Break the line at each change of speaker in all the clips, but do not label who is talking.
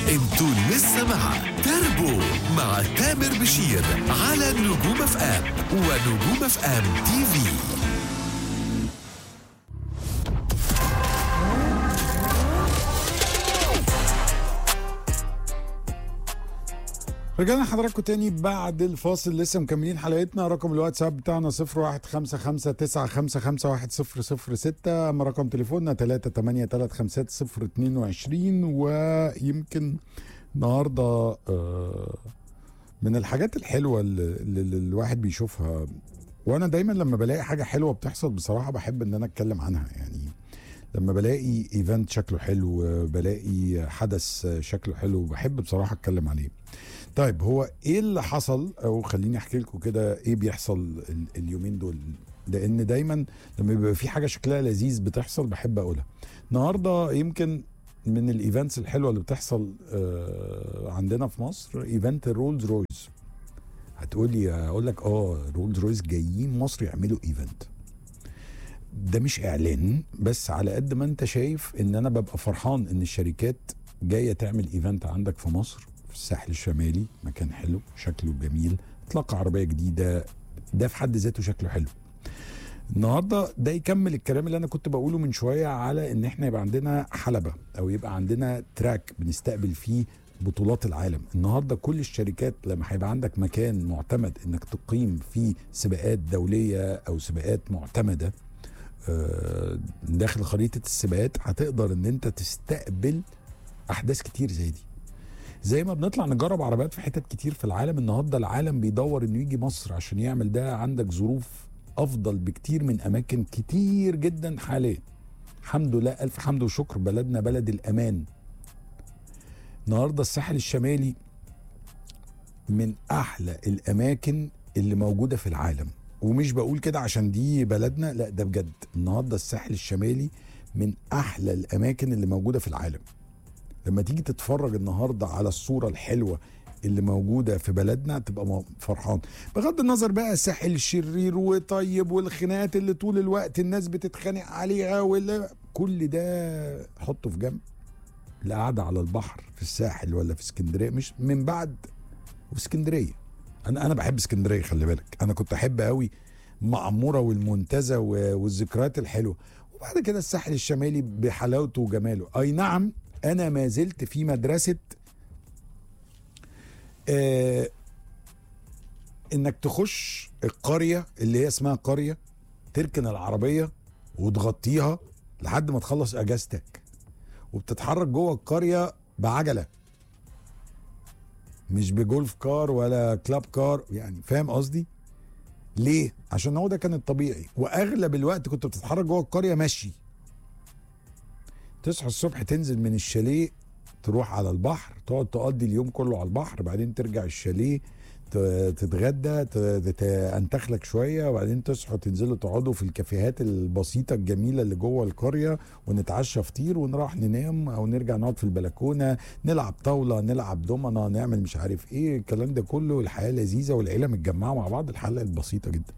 انتوا لسه مع تربو مع تامر بشير على نجوم اف ام ونجوم اف ام تي في
رجعنا لحضراتكم تاني بعد الفاصل لسه مكملين حلقتنا رقم الواتساب بتاعنا 015595510006 اما رقم تليفوننا 3835022 ويمكن النهارده آه، من الحاجات الحلوه اللي, اللي الواحد بيشوفها وانا دايما لما بلاقي حاجه حلوه بتحصل بصراحه بحب ان انا اتكلم عنها يعني لما بلاقي ايفنت شكله حلو بلاقي حدث شكله حلو بحب بصراحه اتكلم عليه طيب هو ايه اللي حصل او خليني احكي لكم كده ايه بيحصل ال- اليومين دول لان دايما لما بيبقى في حاجه شكلها لذيذ بتحصل بحب اقولها النهارده يمكن من الايفنتس الحلوه اللي بتحصل آه، عندنا في مصر ايفنت الرولز رويز هتقولي اقول لك اه رولز رويز جايين مصر يعملوا ايفنت ده مش اعلان بس على قد ما انت شايف ان انا ببقى فرحان ان الشركات جايه تعمل ايفنت عندك في مصر في الساحل الشمالي مكان حلو شكله جميل اطلاق عربيه جديده ده في حد ذاته شكله حلو النهارده ده يكمل الكلام اللي انا كنت بقوله من شويه على ان احنا يبقى عندنا حلبه او يبقى عندنا تراك بنستقبل فيه بطولات العالم النهارده كل الشركات لما هيبقى عندك مكان معتمد انك تقيم فيه سباقات دوليه او سباقات معتمده آه، داخل خريطه السباقات هتقدر ان انت تستقبل احداث كتير زي دي زي ما بنطلع نجرب عربيات في حتت كتير في العالم النهارده العالم بيدور انه يجي مصر عشان يعمل ده عندك ظروف افضل بكتير من اماكن كتير جدا حاليا الحمد لله الف حمد وشكر بلدنا بلد الامان النهارده الساحل الشمالي من احلى الاماكن اللي موجوده في العالم ومش بقول كده عشان دي بلدنا لا ده بجد النهارده الساحل الشمالي من احلى الاماكن اللي موجوده في العالم لما تيجي تتفرج النهارده على الصوره الحلوه اللي موجوده في بلدنا تبقى م- فرحان بغض النظر بقى ساحل شرير وطيب والخناقات اللي طول الوقت الناس بتتخانق عليها ولا كل ده حطه في جنب القعده على البحر في الساحل ولا في اسكندريه مش من بعد وفي اسكندريه انا انا بحب اسكندريه خلي بالك انا كنت احب قوي معموره والمنتزه و- والذكريات الحلوه وبعد كده الساحل الشمالي بحلاوته وجماله اي نعم انا ما زلت في مدرسه آه انك تخش القريه اللي هي اسمها قريه تركن العربيه وتغطيها لحد ما تخلص اجازتك وبتتحرك جوه القريه بعجله مش بجولف كار ولا كلاب كار يعني فاهم قصدي ليه عشان هو ده كان الطبيعي واغلب الوقت كنت بتتحرك جوه القريه ماشي تصحى الصبح تنزل من الشاليه تروح على البحر تقعد تقضي اليوم كله على البحر بعدين ترجع الشاليه ت- تتغدى ت- تنتخ لك شويه وبعدين تصحوا تنزلوا تقعدوا في الكافيهات البسيطه الجميله اللي جوه القريه ونتعشى فطير ونروح ننام او نرجع نقعد في البلكونه نلعب طاوله نلعب دومنه نعمل مش عارف ايه الكلام ده كله الحياه لذيذه والعيله متجمعه مع بعض الحلقه البسيطه جدا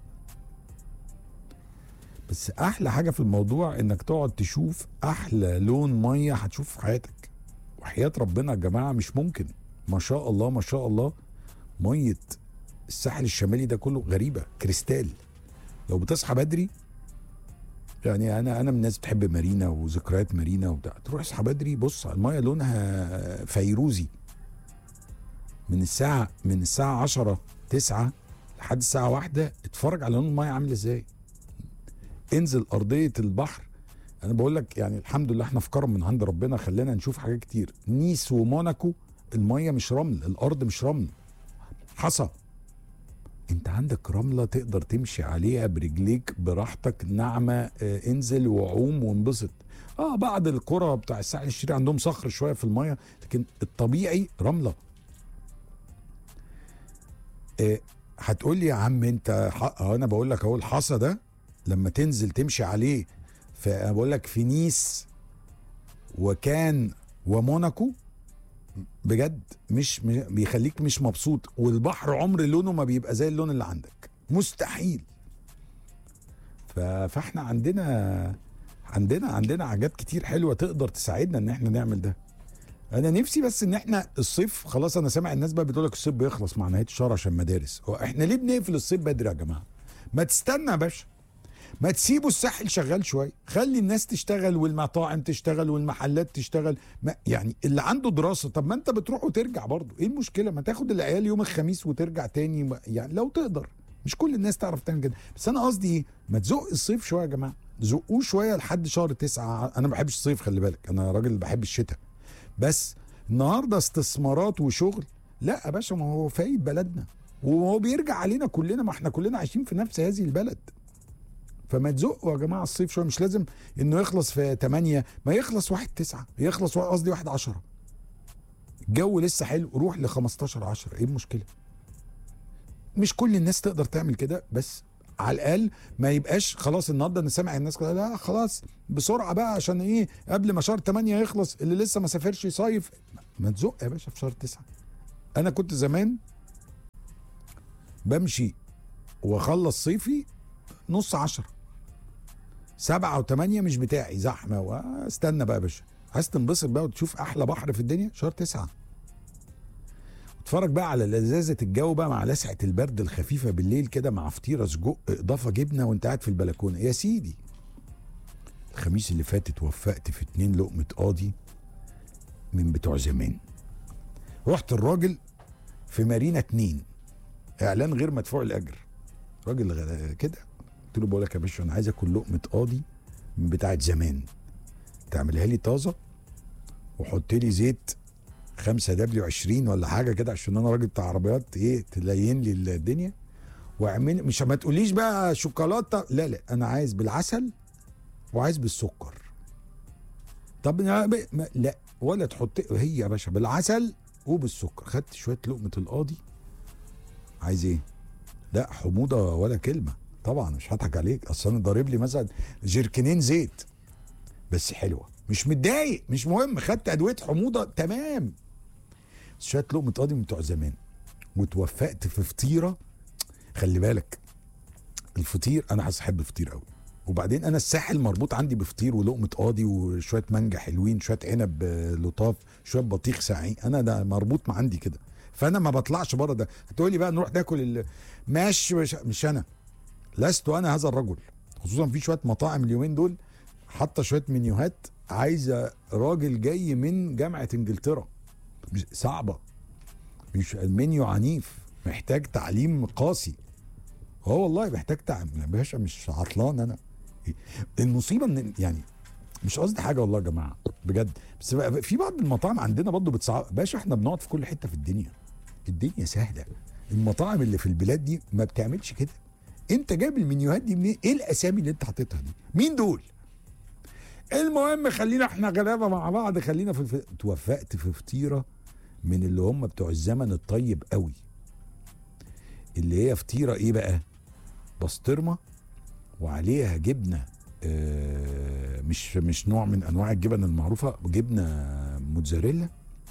بس احلى حاجه في الموضوع انك تقعد تشوف احلى لون ميه هتشوفه في حياتك وحياه ربنا يا جماعه مش ممكن ما شاء الله ما شاء الله ميه الساحل الشمالي ده كله غريبه كريستال لو بتصحى بدري يعني انا انا من الناس بتحب مارينا وذكريات مارينا وبتاع تروح اصحى بدري بص على الميه لونها فيروزي من الساعه من الساعه 10 9 لحد الساعه واحدة اتفرج على لون الميه عامل ازاي انزل ارضيه البحر انا بقول لك يعني الحمد لله احنا في كرم من عند ربنا خلانا نشوف حاجات كتير نيس وموناكو الميه مش رمل الارض مش رمل حصى انت عندك رمله تقدر تمشي عليها برجليك براحتك ناعمه اه انزل وعوم وانبسط اه بعض القرى بتاع الساحل الشرير عندهم صخر شويه في الميه لكن الطبيعي رمله اه هتقول لي يا عم انت ح- اه انا بقول لك اهو الحصى ده لما تنزل تمشي عليه فانا بقول لك في نيس وكان وموناكو بجد مش م- بيخليك مش مبسوط والبحر عمر لونه ما بيبقى زي اللون اللي عندك مستحيل ف- فاحنا عندنا عندنا عندنا حاجات كتير حلوه تقدر تساعدنا ان احنا نعمل ده انا نفسي بس ان احنا الصيف خلاص انا سامع الناس بقى بتقول لك الصيف بيخلص مع نهايه الشهر عشان مدارس هو احنا ليه بنقفل الصيف بدري يا جماعه ما تستنى يا باشا ما تسيبوا الساحل شغال شويه خلي الناس تشتغل والمطاعم تشتغل والمحلات تشتغل ما يعني اللي عنده دراسه طب ما انت بتروح وترجع برضه ايه المشكله ما تاخد العيال يوم الخميس وترجع تاني ما- يعني لو تقدر مش كل الناس تعرف تعمل كده بس انا قصدي ايه ما تزق الصيف شويه يا جماعه زقوه شويه لحد شهر تسعة انا ما بحبش الصيف خلي بالك انا راجل بحب الشتاء بس النهارده استثمارات وشغل لا يا باشا ما هو فايد بلدنا وهو بيرجع علينا كلنا ما احنا كلنا عايشين في نفس هذه البلد فما تزقوا يا جماعه الصيف شويه مش لازم انه يخلص في 8 ما يخلص واحد 9 يخلص واحد- قصدي واحد 10 الجو لسه حلو روح ل 15 10 ايه المشكله مش كل الناس تقدر تعمل كده بس على الاقل ما يبقاش خلاص النهارده انا سامع الناس كلها لا خلاص بسرعه بقى عشان ايه قبل ما شهر 8 يخلص اللي لسه ما سافرش يصيف ما تزق يا باشا في شهر 9 انا كنت زمان بمشي واخلص صيفي نص عشرة سبعة وثمانية مش بتاعي زحمة واستنى بقى يا باشا عايز تنبسط بقى وتشوف أحلى بحر في الدنيا شهر تسعة اتفرج بقى على لذاذة الجو بقى مع لسعة البرد الخفيفة بالليل كده مع فطيرة سجق إضافة جبنة وأنت قاعد في البلكونة يا سيدي الخميس اللي فات اتوفقت في اتنين لقمة قاضي من بتوع زمان رحت الراجل في مارينا اتنين اعلان غير مدفوع الاجر راجل غ- كده قلت له بقول لك يا باشا انا عايز اكل لقمه قاضي من بتاعه زمان تعملها لي طازه وحط لي زيت 5 دبليو 20 ولا حاجه كده عشان انا راجل بتاع عربيات ايه تلين لي الدنيا واعمل مش ما تقوليش بقى شوكولاته لا لا انا عايز بالعسل وعايز بالسكر طب أنا ب- ما- لا ولا تحط هي يا باشا بالعسل وبالسكر خدت شويه لقمه القاضي عايز ايه لا حموضه ولا كلمه طبعا مش هضحك عليك اصل انا ضارب لي مثلا جركنين زيت بس حلوه مش متضايق مش مهم خدت ادويه حموضه تمام شويه لقمه قاضي من بتوع زمان وتوفقت في فطيره خلي بالك الفطير انا حاسس احب الفطير قوي وبعدين انا الساحل مربوط عندي بفطير ولقمه قاضي وشويه مانجا حلوين شويه عنب آه، لطاف شويه بطيخ ساعين انا ده مربوط مع عندي كده فانا ما بطلعش بره ده هتقولي بقى نروح ناكل ال- ماشي مش, مش انا لست انا هذا الرجل خصوصا في شويه مطاعم اليومين دول حاطه شويه منيوهات عايزه راجل جاي من جامعه انجلترا مش صعبه مش المنيو عنيف محتاج تعليم قاسي اه والله محتاج تعليم يا باشا مش عطلان انا المصيبه ان يعني مش قصدي حاجه والله يا جماعه بجد بس بقى في بعض المطاعم عندنا برضه بتصعب باشا احنا بنقعد في كل حته في الدنيا الدنيا سهله المطاعم اللي في البلاد دي ما بتعملش كده انت جايب المنيوهات دي منين ايه الاسامي اللي انت حاططها دي مين دول المهم خلينا احنا غلابه مع بعض خلينا في الف... توفقت في فطيره من اللي هم بتوع الزمن الطيب قوي اللي هي فطيره ايه بقى بسطرمه وعليها جبنه آه، مش مش نوع من انواع الجبن المعروفه جبنه موتزاريلا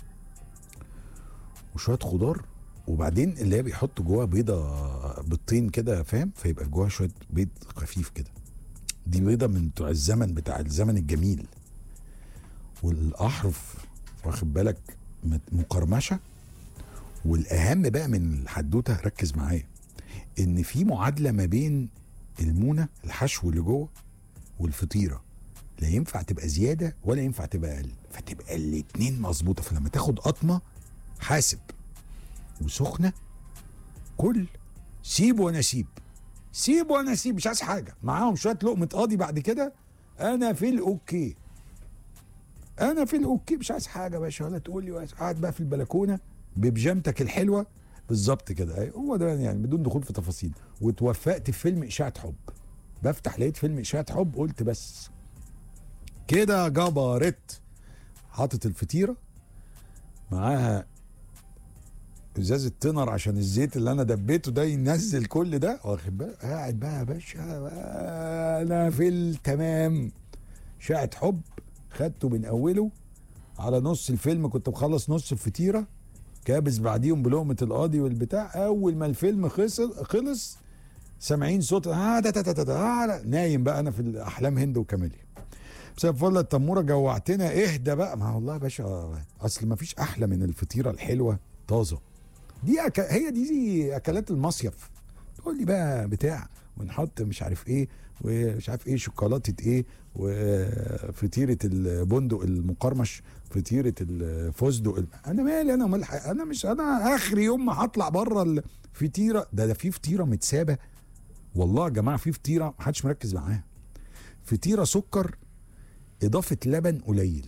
وشويه خضار وبعدين اللي هي بيحط جواها بيضه بيضتين كده فاهم فيبقى جواها شويه بيض خفيف كده دي بيضه من بتوع الزمن بتاع الزمن الجميل والاحرف واخد بالك مت- مقرمشه والاهم بقى من الحدوته ركز معايا ان في معادله ما بين المونه الحشو اللي جوه والفطيره لا ينفع تبقى زياده ولا ينفع تبقى اقل فتبقى الاتنين مظبوطه فلما تاخد قطمه حاسب وسخنه كل سيب وانا سيب سيب وانا سيب مش عايز حاجه معاهم شويه لقمه قاضي بعد كده انا في الاوكي انا في الاوكي مش عايز حاجه يا باشا ولا تقول لي ولا- قاعد بقى في البلكونه ببيجامتك الحلوه بالظبط كده أي، هو ده يعني بدون دخول في تفاصيل واتوفقت في فيلم اشاعه حب بفتح لقيت فيلم اشاعه حب قلت بس كده جبرت حاطط الفطيره معاها ازازه تنر عشان الزيت اللي انا دبيته ده ينزل كل ده واخد بالك قاعد بقى يا باشا انا في التمام شاعة حب خدته من اوله على نص الفيلم كنت مخلص نص الفطيره كابس بعديهم بلقمه القاضي والبتاع اول ما الفيلم خلص خلص سامعين صوت آه ده ده ده ده, ده آه لا. نايم بقى انا في الاحلام هند وكاميليا مساء الفل يا تموره جوعتنا اهدى بقى ما والله يا باشا اصل ما فيش احلى من الفطيره الحلوه طازه دي أك... هي دي زي اكلات المصيف تقول لي بقى بتاع ونحط مش عارف ايه ومش عارف ايه شوكولاته ايه وفطيره البندق المقرمش فطيره الفستق الم- انا مالي انا ومال ح- انا مش انا اخر يوم ما هطلع بره الفطيره ده ده في فطيره متسابه والله يا جماعه في فطيره محدش مركز معاها فطيره سكر اضافه لبن قليل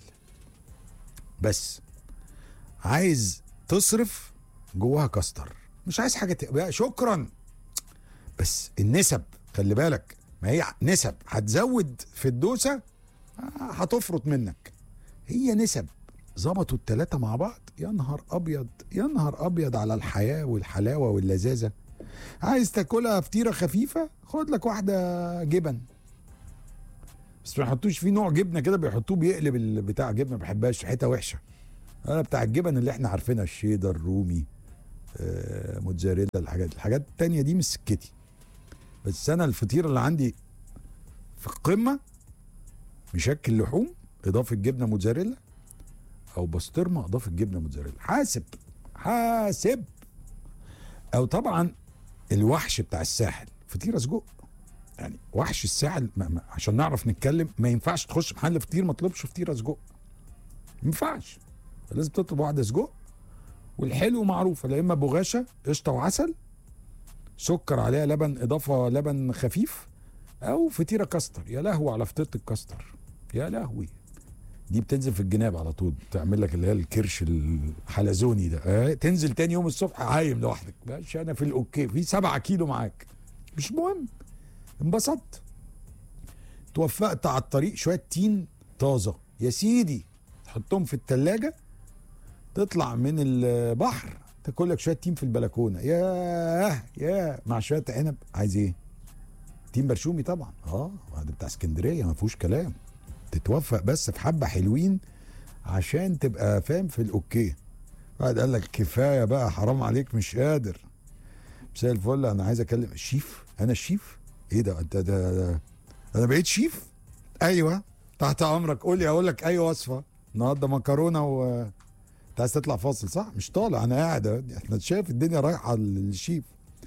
بس عايز تصرف جواها كاستر مش عايز حاجه تبقى شكرا بس النسب خلي بالك ما هي نسب هتزود في الدوسه آه، هتفرط منك هي نسب ظبطوا التلاتة مع بعض يا نهار ابيض يا نهار ابيض على الحياه والحلاوه واللذاذه عايز تاكلها فطيره خفيفه خد لك واحده جبن بس ما يحطوش فيه نوع جبنه كده بيحطوه بيقلب البتاع جبنه ما بحبهاش ريحتها وحشه انا بتاع الجبن اللي احنا عارفينها الشيدر الرومي آه موتزاريلا الحاجات الحاجات التانية دي مش سكتي بس انا الفطيره اللي عندي في القمه مشكل لحوم اضافه جبنه موتزاريلا او بسطرمه اضافه جبنه موتزاريلا حاسب حاسب او طبعا الوحش بتاع الساحل فطيره سجق يعني وحش الساحل ما ما عشان نعرف نتكلم ما ينفعش تخش محل فطير ما تطلبش فطيره سجق ما ينفعش لازم تطلب واحده سجق والحلو معروفه لا اما بغاشه قشطه وعسل سكر عليها لبن اضافه لبن خفيف او فطيره كاستر يا لهوي على فطيره الكاستر يا لهوي دي بتنزل في الجناب على طول تعمل لك اللي هي الكرش الحلزوني ده اه تنزل تاني يوم الصبح عايم لوحدك ماشي انا في الاوكي في سبعة كيلو معاك مش مهم انبسطت توفقت على الطريق شويه تين طازه يا سيدي تحطهم في التلاجة تطلع من البحر تاكل لك شويه تين في البلكونه ياه ياه مع شويه عنب عايز ايه تين برشومي طبعا اه ده بتاع اسكندريه ما فيهوش كلام تتوفق بس في حبه حلوين عشان تبقى فاهم في الاوكي واحد قال لك كفايه بقى حرام عليك مش قادر مساء الفل انا عايز اكلم الشيف انا الشيف ايه ده انت ده, ده انا بقيت شيف ايوه تحت امرك قول لي اقول لك اي وصفه النهارده مكرونه و انت عايز تطلع فاصل صح مش طالع انا قاعد أهو. احنا شايف الدنيا رايحه للشيف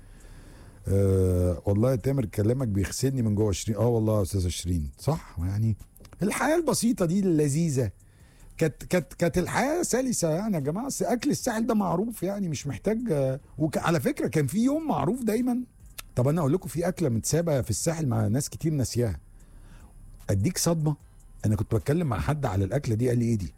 أه والله يا تامر كلامك بيغسلني من جوه 20 اه والله يا استاذه شيرين صح يعني الحياه البسيطه دي اللذيذه كانت كانت كانت الحياه سلسه يعني يا جماعه أصل اكل الساحل ده معروف يعني مش محتاج آه، وك... على فكره كان في يوم معروف دايما طب انا اقول لكم في اكله متسابه في الساحل مع ناس كتير ناسياها اديك صدمه انا كنت بتكلم مع حد على الاكله دي قال لي ايه دي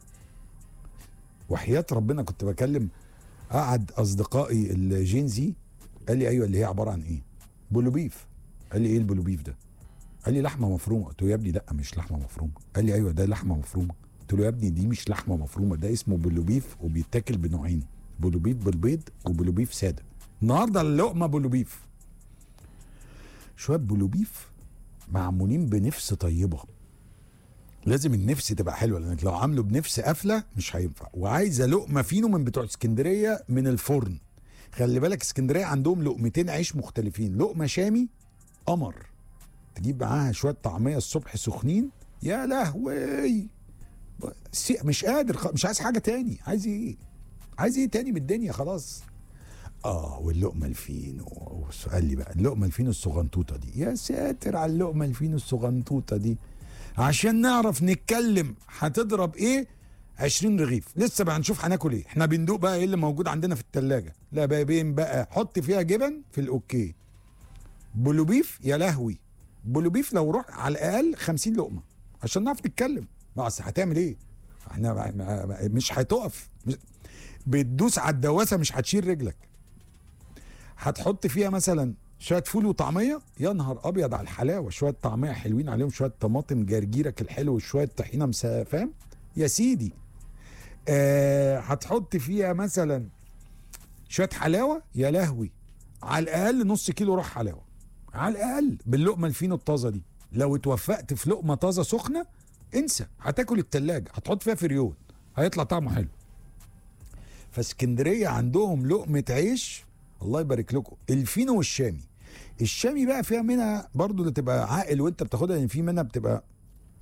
وحياه ربنا كنت بكلم قعد اصدقائي الجين زي قال لي ايوه اللي هي عباره عن ايه بولوبيف قال لي ايه البولوبيف ده قال لي لحمه مفرومه قلت له يا ابني لا مش لحمه مفرومه قال لي ايوه ده لحمه مفرومه قلت له يا ابني دي مش لحمه مفرومه ده اسمه بولوبيف وبيتاكل بنوعين بولوبيف بالبيض وبولوبيف ساده النهارده اللقمه بولوبيف شويه بولوبيف معمولين بنفس طيبه لازم النفس تبقى حلوه لانك لو عامله بنفس قافله مش هينفع وعايزه لقمه فينو من بتوع اسكندريه من الفرن خلي بالك اسكندريه عندهم لقمتين عيش مختلفين لقمه شامي قمر تجيب معاها شويه طعميه الصبح سخنين يا لهوي سي- مش قادر خ- مش عايز حاجه تاني عايز ايه عايز ايه تاني من الدنيا خلاص اه واللقمه الفينو قال لي بقى اللقمه الفينو الصغنطوطه دي يا ساتر على اللقمه الفينو الصغنطوطه دي عشان نعرف نتكلم هتضرب ايه 20 رغيف لسه بقى هنشوف هناكل ايه احنا بندوق بقى ايه اللي موجود عندنا في التلاجة لا بقى بين بقى حط فيها جبن في الاوكي بولوبيف يا لهوي بولوبيف لو روح على الاقل 50 لقمه عشان نعرف نتكلم ما اصل هتعمل ايه احنا ما- ما- ما- مش هتقف مش- بتدوس على الدواسه مش هتشيل رجلك هتحط فيها مثلا شويه فول وطعميه يا نهار ابيض على الحلاوه شويه طعميه حلوين عليهم شويه طماطم جرجيرك الحلو وشويه طحينه مسا فاهم يا سيدي آه هتحط فيها مثلا شويه حلاوه يا لهوي على الاقل نص كيلو روح حلاوه على الاقل باللقمه الفينو الطازه دي لو اتوفقت في لقمه طازه سخنه انسى هتاكل التلاجة هتحط فيها فريون هيطلع طعمه حلو فاسكندريه عندهم لقمه عيش الله يبارك لكم الفينو والشامي الشامي بقى فيها منها برضو اللي تبقى عاقل وانت بتاخدها لان في منها بتبقى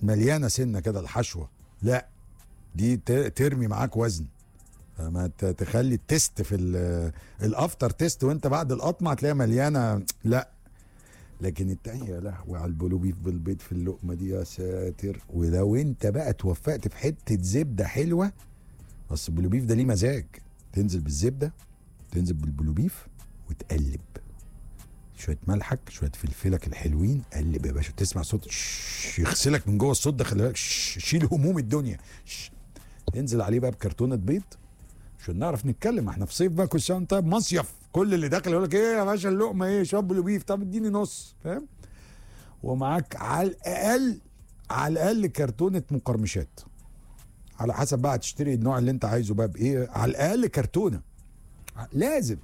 مليانه سنه كده الحشوه لا دي ت- ترمي معاك وزن فما ت- تخلي التست في ال- الافتر تيست وانت بعد القطمه تلاقيها مليانه لا لكن التانية يا لهوي على البلوبيف بالبيض في اللقمه دي يا ساتر ولو انت بقى توفقت في حته زبده حلوه بس البلوبيف ده ليه مزاج تنزل بالزبده تنزل بالبلوبيف وتقلب شويه ملحك شويه فلفلك الحلوين قلب يا باشا تسمع صوت شش يغسلك من جوه الصوت ده خلي بالك شش، شيل هموم الدنيا شش. تنزل عليه بقى بكرتونه بيض عشان نعرف نتكلم احنا في صيف بقى كل سنه طيب مصيف كل اللي داخل يقول لك ايه يا باشا اللقمه ايه شويه بلوبيف طب اديني نص فاهم ومعاك على الاقل على الاقل كرتونه مقرمشات على حسب بقى تشتري النوع اللي انت عايزه بقى بايه على الاقل كرتونه لازم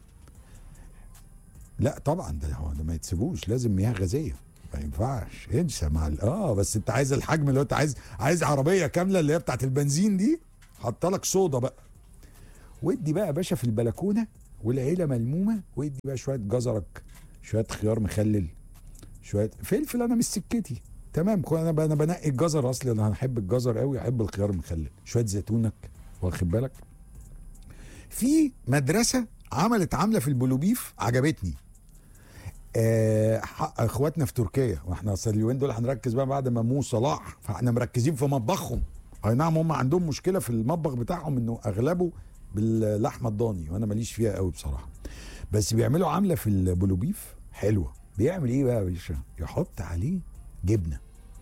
لا طبعا ده هو ده ما يتسيبوش لازم مياه غازيه ما ينفعش انسى مع ال- اه بس انت عايز الحجم اللي هو انت عايز عايز عربيه كامله اللي هي بتاعت البنزين دي حط لك صودا بقى ودي بقى يا باشا في البلكونه والعيله ملمومه وادي بقى شويه جزرك شويه خيار مخلل شويه فلفل انا مش سكتي تمام كو- انا ب- انا بنقي الجزر اصلي انا بحب الجزر قوي احب الخيار المخلل شويه زيتونك واخد بالك في مدرسه عملت عامله في البلوبيف عجبتني آه ح- اخواتنا في تركيا واحنا اصل اليومين دول هنركز بقى بعد ما مو صلاح فاحنا مركزين في مطبخهم اي نعم هم عندهم مشكله في المطبخ بتاعهم انه اغلبه باللحمه الضاني وانا ماليش فيها قوي بصراحه بس بيعملوا عامله في البلوبيف حلوه بيعمل ايه بقى يا باشا يحط عليه جبنه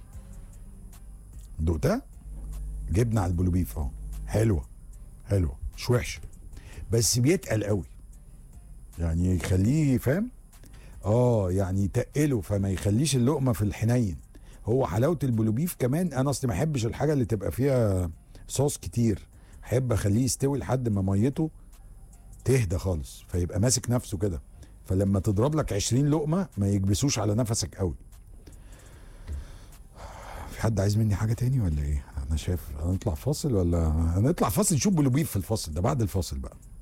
دقتها جبنه على البلوبيف اهو حلوه حلوه مش وحشه بس بيتقل قوي يعني يخليه فاهم اه يعني يتقله فما يخليش اللقمه في الحنين هو حلاوه البلوبيف كمان انا اصلي ما احبش الحاجه اللي تبقى فيها صوص كتير احب اخليه يستوي لحد ما ميته تهدى خالص فيبقى ماسك نفسه كده فلما تضرب لك 20 لقمه ما يكبسوش على نفسك قوي في حد عايز مني حاجه تاني ولا ايه انا شايف هنطلع فاصل ولا هنطلع فاصل نشوف بلوبيف في الفاصل ده بعد الفاصل بقى